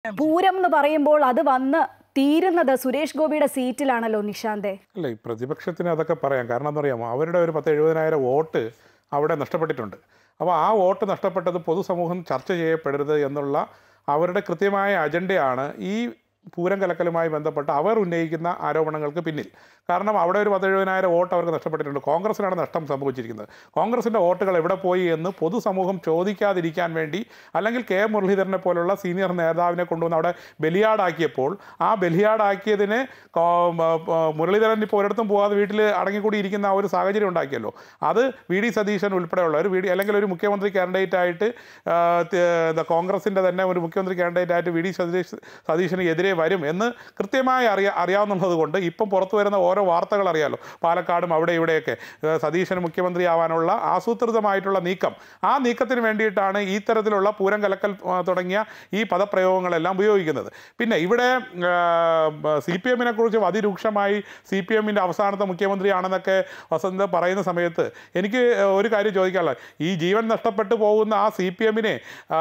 പൂരം എന്ന് പറയുമ്പോൾ അത് വന്ന് തീരുന്നത് സുരേഷ് ഗോപിയുടെ സീറ്റിലാണല്ലോ നിഷാന്തേ അല്ല ഈ പ്രതിപക്ഷത്തിന് അതൊക്കെ പറയാം കാരണം എന്താ അറിയാമോ അവരുടെ ഒരു പത്ത് എഴുപതിനായിരം വോട്ട് അവിടെ നഷ്ടപ്പെട്ടിട്ടുണ്ട് അപ്പോൾ ആ വോട്ട് നഷ്ടപ്പെട്ടത് പൊതുസമൂഹം ചർച്ച ചെയ്യപ്പെടരുത് എന്നുള്ള അവരുടെ കൃത്യമായ അജണ്ടയാണ് ഈ പൂരം കലക്കലുമായി ബന്ധപ്പെട്ട് അവർ ഉന്നയിക്കുന്ന ആരോപണങ്ങൾക്ക് പിന്നിൽ കാരണം അവിടെ ഒരു പത്തെഴുപതിനായിരം വോട്ട് അവർക്ക് നഷ്ടപ്പെട്ടിട്ടുണ്ട് കോൺഗ്രസിനാണ് നഷ്ടം സംഭവിച്ചിരിക്കുന്നത് കോൺഗ്രസിൻ്റെ വോട്ടുകൾ എവിടെ പോയി എന്ന് പൊതുസമൂഹം ചോദിക്കാതിരിക്കാൻ വേണ്ടി അല്ലെങ്കിൽ കെ മുരളീധരനെ പോലുള്ള സീനിയർ നേതാവിനെ കൊണ്ടുവന്ന് അവിടെ ബലിയാടാക്കിയപ്പോൾ ആ ബലിയാടാക്കിയതിന് കോ- മ- പ- മുരളീധരൻ ഇപ്പോൾ ഒരിടത്തും പോകാതെ വീട്ടിൽ അടങ്ങിക്കൂടി ഇരിക്കുന്ന ആ ഒരു സാഹചര്യം ഉണ്ടാക്കിയല്ലോ അത് വി ഡി സതീശൻ ഉൾപ്പെടെയുള്ളവർ വി ഡി അല്ലെങ്കിൽ ഒരു മുഖ്യമന്ത്രി കാൻഡിഡേറ്റ് ആയിട്ട് ആ, ത- എന്താ കോൺഗ്രസിൻ്റെ തന്നെ ഒരു മുഖ്യമന്ത്രി കാൻഡിഡേറ്റ് ആയിട്ട് വി ഡി സതീഷ് സതീശന് എതിരെ വരും എന്ന് കൃത്യമായി അറിയാ അറിയാവുന്നത് കൊണ്ട് ഇപ്പം പുറത്തു വരുന്ന ഓരോ വാർത്തകൾ അറിയാലോ പാലക്കാടും അവിടെ ഇവിടെയൊക്കെ ഏ, സതീശന് മുഖ്യമന്ത്രി ആവാനുള്ള ആസൂത്രിതമായിട്ടുള്ള നീക്കം ആ നീക്കത്തിന് വേണ്ടിയിട്ടാണ് ഈ തരത്തിലുള്ള പൂരം കലക്കൽ ആ, തുടങ്ങിയ ഈ പദപ്രയോഗങ്ങളെല്ലാം ഉപയോഗിക്കുന്നത് പിന്നെ ഇവിടെ സി പി എമ്മിനെ കുറിച്ച് അതിരൂക്ഷമായി സി പി എമ്മിൻ്റെ അവസാനത്തെ മുഖ്യമന്ത്രിയാണെന്നൊക്കെ വസന്ത് പറയുന്ന സമയത്ത് എനിക്ക് ഒരു കാര്യം ചോദിക്കാനുള്ളത് ഈ ജീവൻ നഷ്ടപ്പെട്ടു പോകുന്ന ആ സി പി എമ്മിനെ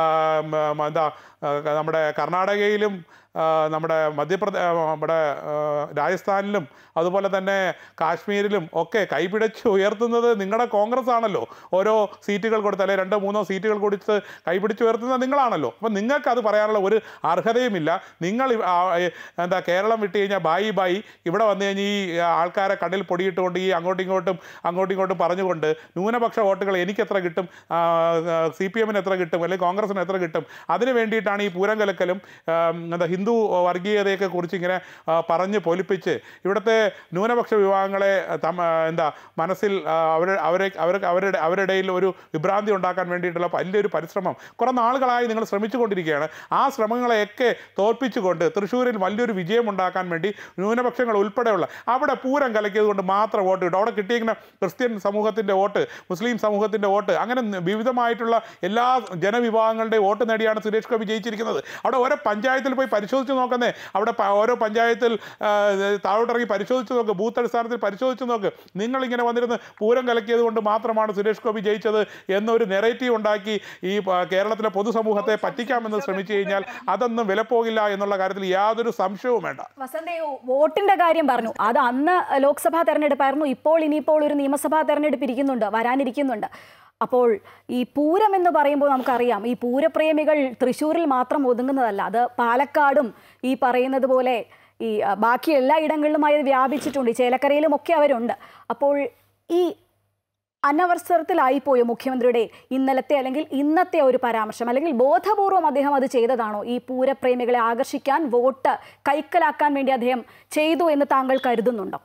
എന്താ ആ, നമ്മുടെ കർണാടകയിലും ആ, നമ്മുടെ മധ്യപ്രദേ ആ, നമ്മുടെ ആ, രാജസ്ഥാനിലും അതുപോലെ തന്നെ കാശ്മീരിലും ഒക്കെ കൈപിടിച്ച് ഉയർത്തുന്നത് നിങ്ങളുടെ കോൺഗ്രസ് ആണല്ലോ ഓരോ സീറ്റുകൾ കൊടുത്ത് അല്ലെങ്കിൽ രണ്ടോ മൂന്നോ സീറ്റുകൾ കൊടുത്ത് കൈപിടിച്ച് ഉയർത്തുന്നത് നിങ്ങളാണല്ലോ അപ്പം നിങ്ങൾക്ക് അത് പറയാനുള്ള ഒരു അർഹതയുമില്ല നിങ്ങൾ ഇ- ആ, ഏ, എന്താ കേരളം വിട്ട് കഴിഞ്ഞാൽ ബായി ബായി ഇവിടെ വന്നു കഴിഞ്ഞാൽ ഈ ആൾക്കാരെ കണ്ണിൽ പൊടിയിട്ടുകൊണ്ട് ഈ അങ്ങോട്ടും ഇങ്ങോട്ടും അങ്ങോട്ടും ഇങ്ങോട്ടും പറഞ്ഞുകൊണ്ട് ന്യൂനപക്ഷ വോട്ടുകൾ എനിക്ക് എത്ര കിട്ടും സി പി എമ്മിന് എത്ര കിട്ടും അല്ലെങ്കിൽ കോൺഗ്രസിന് എത്ര കിട്ടും അതിന് വേണ്ടിയിട്ടാണ് ഈ പൂരം കലക്കലും ആ, എന്താ ഹിന്ദു വർഗീയതയൊക്കെ കുറിച്ച് ഇങ്ങനെ ആ, പറഞ്ഞ് പൊലിപ്പിച്ച് ഇവിടുത്തെ ന്യൂനപക്ഷ വിഭാഗങ്ങളെ തമ എന്താ മനസ്സിൽ ആ, അവരെ അവരെ അവർക്ക് അവരുടെ അവരുടെ ഇടയിൽ ഒരു വിഭ്രാന്തി ഉണ്ടാക്കാൻ വേണ്ടിയിട്ടുള്ള വലിയൊരു പരിശ്രമം കുറേ നാളുകളായി നിങ്ങൾ ശ്രമിച്ചുകൊണ്ടിരിക്കുകയാണ് ആ ശ്രമങ്ങളെയൊക്കെ തോൽപ്പിച്ചുകൊണ്ട് തൃശ്ശൂരിൽ വലിയൊരു വിജയം ഉണ്ടാക്കാൻ വേണ്ടി ന്യൂനപക്ഷങ്ങൾ ഉൾപ്പെടെയുള്ള അവിടെ പൂരം കലക്കിയത് കൊണ്ട് മാത്രം വോട്ട് കിട്ടും അവിടെ കിട്ടിയിരിക്കുന്ന ക്രിസ്ത്യൻ സമൂഹത്തിൻ്റെ വോട്ട് മുസ്ലിം സമൂഹത്തിൻ്റെ വോട്ട് അങ്ങനെ ന- വിവിധമായിട്ടുള്ള എല്ലാ ജനവിഭാഗങ്ങളുടെയും വോട്ട് നേടിയാണ് സുരേഷ് ഗോപി ജയിച്ചിരിക്കുന്നത് അവിടെ ഓരോ പഞ്ചായത്തിൽ പോയി പരിശോധിച്ച് നോക്കുന്നേ അവിടെ പ- ഓരോ പഞ്ചായത്തിൽ ആ, താഴോട്ടിറങ്ങി പരിശോധിച്ച് നോക്ക് ബൂത്ത് അടിസ്ഥാനത്തിൽ പരിശോധിച്ച് നോക്ക് നിങ്ങളിങ്ങനെ വന്നിരുന്ന് പൂരം കലക്കിയത് കൊണ്ട് മാത്രമാണ് സുരേഷ് ഗോപി ജയിച്ചത് എന്നൊരു നെറേറ്റീവ് ഉണ്ടാക്കി ഈ പ- കേരളത്തിലെ പൊതുസമൂഹത്തെ പറ്റിക്കാമെന്ന് ശ്രമിച്ചു കഴിഞ്ഞാൽ അതൊന്നും വിലപ്പോകില്ല എന്നുള്ള കാര്യത്തിൽ യാതൊരു സംശയവും വേണ്ട വസന്തേ വോട്ടിന്റെ കാര്യം പറഞ്ഞു അത് അന്ന് ലോക്സഭാ തെരഞ്ഞെടുപ്പായിരുന്നു ഇപ്പോൾ ഇനിയിപ്പോൾ ഒരു നിയമസഭാ തെരഞ്ഞെടുപ്പ് ഇരിക്കുന്നുണ്ട് വരാനിരിക്കുന്നുണ്ട് അപ്പോൾ ഈ പൂരം എന്ന് പറയുമ്പോൾ നമുക്കറിയാം ഈ പൂരപ്രേമികൾ തൃശ്ശൂരിൽ മാത്രം ഒതുങ്ങുന്നതല്ല അത് പാലക്കാടും ഈ പറയുന്നത് പോലെ ഈ അഹ്, ബാക്കി എല്ലാ ഇടങ്ങളിലുമായി അത് വ്യാപിച്ചിട്ടുണ്ട് ഈ ചേലക്കരയിലും ഒക്കെ അവരുണ്ട് അപ്പോൾ ഈ അനവസരത്തിലായിപ്പോയോ മുഖ്യമന്ത്രിയുടെ ഇന്നലത്തെ അല്ലെങ്കിൽ ഇന്നത്തെ ഒരു പരാമർശം അല്ലെങ്കിൽ ബോധപൂർവം അദ്ദേഹം അത് ചെയ്തതാണോ ഈ പൂരപ്രേമികളെ ആകർഷിക്കാൻ വോട്ട് കൈക്കലാക്കാൻ വേണ്ടി അദ്ദേഹം ചെയ്തു എന്ന് താങ്കൾ കരുതുന്നുണ്ടോ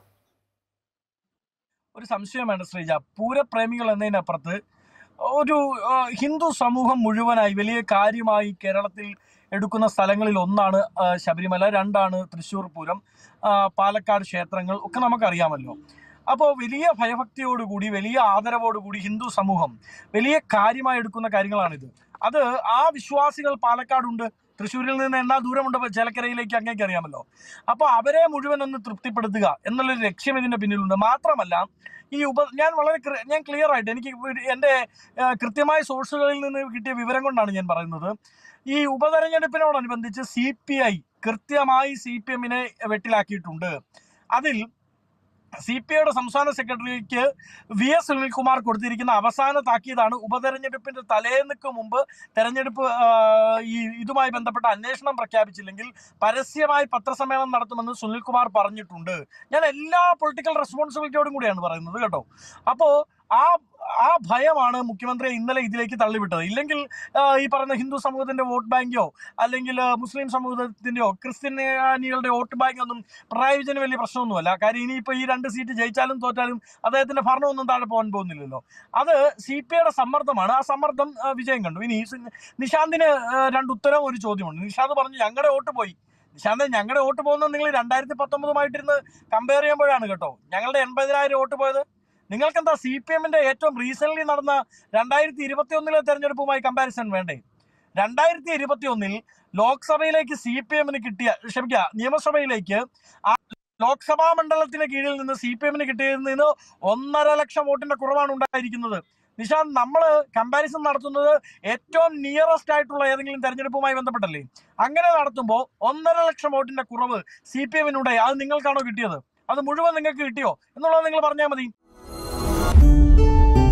ഒരു സംശയം വേണ്ട ശ്രീജ പൂരപ്രേമികൾ എന്നതിനപ്പുറത്ത് ഒരു ആ, ഹിന്ദു സമൂഹം മുഴുവനായി വലിയ കാര്യമായി കേരളത്തിൽ എടുക്കുന്ന സ്ഥലങ്ങളിൽ ഒന്നാണ് ആ, ശബരിമല രണ്ടാണ് തൃശ്ശൂർ പൂരം ആ, പാലക്കാട് ക്ഷേത്രങ്ങൾ ഒക്കെ നമുക്കറിയാമല്ലോ അപ്പോൾ വലിയ ഭയഭക്തിയോടുകൂടി വലിയ ആദരവോടുകൂടി ഹിന്ദു സമൂഹം വലിയ കാര്യമായി എടുക്കുന്ന കാര്യങ്ങളാണിത് അത് ആ വിശ്വാസികൾ പാലക്കാടുണ്ട് തൃശ്ശൂരിൽ നിന്ന് എന്നാ ദൂരമുണ്ട് ഇപ്പൊ ചേലക്കരയിലേക്ക് അങ്ങേക്ക് അറിയാമല്ലോ അപ്പോൾ അവരെ മുഴുവൻ ഒന്ന് തൃപ്തിപ്പെടുത്തുക എന്നുള്ളൊരു ലക്ഷ്യം ഇതിന്റെ പിന്നിലുണ്ട് മാത്രമല്ല ഈ ഉപ ഞാൻ വളരെ ക്ര- ഞാൻ ക്ലിയർ ആയിട്ട് എനിക്ക് വീട്- എൻ്റെ ആ, കൃത്യമായ സോഴ്സുകളിൽ നിന്ന് കിട്ടിയ വിവരം കൊണ്ടാണ് ഞാൻ പറയുന്നത് ഈ ഉപതെരഞ്ഞെടുപ്പിനോടനുബന്ധിച്ച് സി പി ഐ കൃത്യമായി സി പി എമ്മിനെ വെട്ടിലാക്കിയിട്ടുണ്ട് അതിൽ സി പി ഐയുടെ സംസ്ഥാന സെക്രട്ടറിക്ക് വി എസ് സുനിൽകുമാർ കൊടുത്തിരിക്കുന്ന അവസാന താക്കീതാണ് ഉപതെരഞ്ഞെടുപ്പിന്റെ തലേന്നിക്ക് മുമ്പ് തെരഞ്ഞെടുപ്പ് ആ, ഈ ഇതുമായി ബന്ധപ്പെട്ട അന്വേഷണം പ്രഖ്യാപിച്ചില്ലെങ്കിൽ പരസ്യമായി പത്രസമ്മേളനം നടത്തുമെന്ന് സുനിൽകുമാർ പറഞ്ഞിട്ടുണ്ട് ഞാൻ എല്ലാ പൊളിറ്റിക്കൽ റെസ്പോൺസിബിലിറ്റിയോടും കൂടിയാണ് പറയുന്നത് കേട്ടോ അപ്പോൾ ആ ആ ഭയമാണ് മുഖ്യമന്ത്രിയെ ഇന്നലെ ഇതിലേക്ക് തള്ളിവിട്ടത് ഇല്ലെങ്കിൽ ആ, ഈ പറയുന്ന ഹിന്ദു സമൂഹത്തിന്റെ വോട്ട് ബാങ്കോ അല്ലെങ്കിൽ ആ, മുസ്ലിം സമൂഹത്തിന്റെയോ ക്രിസ്ത്യാനികളുടെ വോട്ട് ബാങ്ക് ഒന്നും പിണറായി വിജയന് വലിയ പ്രശ്നമൊന്നുമല്ല കാര്യം ഇനിയിപ്പോൾ ഈ രണ്ട് സീറ്റ് ജയിച്ചാലും തോറ്റാലും അദ്ദേഹത്തിന്റെ ഭരണമൊന്നും താഴെ പോകാൻ പോകുന്നില്ലല്ലോ അത് സി പി ഐയുടെ സമ്മർദ്ദമാണ് ആ സമ്മർദ്ദം ആ, വിജയം കണ്ടു ഇനി സി- നിശാന്തിന് ആ, രണ്ട് ഉത്തരവും ഒരു ചോദ്യമുണ്ട് നിശാന്ത് പറഞ്ഞു ഞങ്ങളുടെ വോട്ട് പോയി നിശാന്ത് ഞങ്ങളുടെ വോട്ട് പോകുന്നത് നിങ്ങൾ രണ്ടായിരത്തി പത്തൊമ്പതുമായിട്ടിരുന്ന് കമ്പയർ ചെയ്യുമ്പോഴാണ് കേട്ടോ ഞങ്ങളുടെ എൺപതിനായിരം വോട്ട് പോയത് നിങ്ങൾക്ക് എന്താ സി പി എമ്മിന്റെ ഏറ്റവും റീസെന്റ് നടന്ന രണ്ടായിരത്തി ഇരുപത്തി ഒന്നിലെ തെരഞ്ഞെടുപ്പുമായി കമ്പാരിസൺ വേണ്ടേ രണ്ടായിരത്തി ഇരുപത്തി ഒന്നിൽ ലോക്സഭയിലേക്ക് സി പി എമ്മിന് കിട്ടിയ ക്ഷമിക്കുക നിയമസഭയിലേക്ക് ആ ലോക്സഭാ മണ്ഡലത്തിന് കീഴിൽ നിന്ന് സി പി എമ്മിന് കിട്ടിയതിൽ നിന്ന് ഒന്നര ലക്ഷം വോട്ടിന്റെ കുറവാണ് ഉണ്ടായിരിക്കുന്നത് നിഷാന്ത് നമ്മൾ കമ്പാരിസൺ നടത്തുന്നത് ഏറ്റവും നിയറസ്റ്റ് ആയിട്ടുള്ള ഏതെങ്കിലും തെരഞ്ഞെടുപ്പുമായി ബന്ധപ്പെട്ടല്ലേ അങ്ങനെ നടത്തുമ്പോൾ ഒന്നര ലക്ഷം വോട്ടിന്റെ കുറവ് സി പി എമ്മിനുണ്ടായി അത് നിങ്ങൾക്കാണോ കിട്ടിയത് അത് മുഴുവൻ നിങ്ങൾക്ക് കിട്ടിയോ എന്നുള്ളത് നിങ്ങൾ പറഞ്ഞാൽ മതി